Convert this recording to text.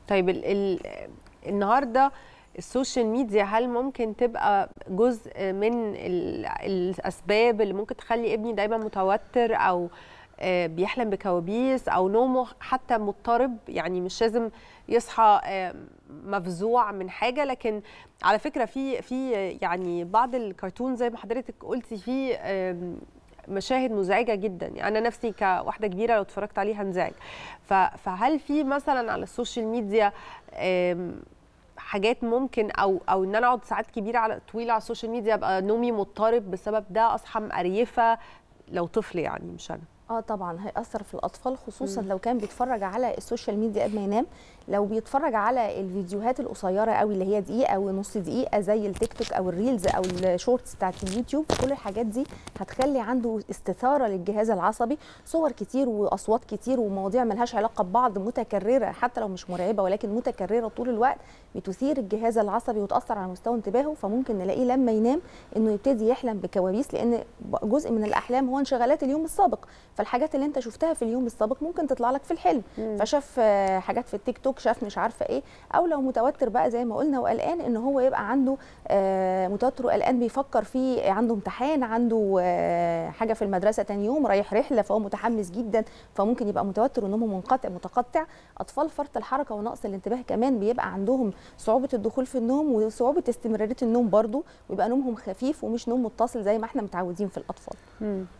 طيب ال ال النهارده السوشيال ميديا هل ممكن تبقى جزء من ال- الاسباب اللي ممكن تخلي ابني دايما متوتر او آه، بيحلم بكوابيس او نومه حتى مضطرب يعني مش لازم يصحى آه، مفزوع من حاجه لكن على فكره في في يعني بعض الكرتون زي ما حضرتك قلتي في آم، مشاهد مزعجه جدا يعني انا نفسي كواحده كبيره لو اتفرجت عليه هنزعج ف- فهل في مثلا على السوشيال ميديا آم، حاجات ممكن او او ان انا اقعد ساعات كبيره على طويله على السوشيال ميديا ابقى نومي مضطرب بسبب ده اصحى مقريفه لو طفل يعني مش انا اه طبعا هيأثر في الأطفال خصوصا مم. لو كان بيتفرج على السوشيال ميديا قبل ما ينام لو بيتفرج على الفيديوهات القصيرة قوي اللي هي دقيقة أو نص دقيقة زي التيك توك أو الريلز أو الشورتس بتاعت اليوتيوب كل الحاجات دي هتخلي عنده استثارة للجهاز العصبي صور كتير وأصوات كتير ومواضيع ملهاش علاقة ببعض متكررة حتى لو مش مرعبة ولكن متكررة طول الوقت بتثير الجهاز العصبي وتأثر على مستوى انتباهه فممكن نلاقيه لما ينام انه يبتدي يحلم بكوابيس لان جزء من الاحلام هو انشغالات اليوم السابق فالحاجات اللي انت شفتها في اليوم السابق ممكن تطلع لك في الحلم مم. فشاف آه، حاجات في التيك توك شاف مش عارفه ايه او لو متوتر بقى زي ما قلنا وقلقان ان هو يبقى عنده آه، متوتر وقلقان بيفكر في عنده امتحان عنده آه، حاجه في المدرسه تاني يوم رايح رحله فهو متحمس جدا فممكن يبقى متوتر ونومه منقطع متقطع اطفال فرط الحركه ونقص الانتباه كمان بيبقى عندهم صعوبه الدخول في النوم وصعوبه استمراريه النوم برضو ويبقى نومهم خفيف ومش نوم متصل زي ما احنا متعودين في الاطفال مم.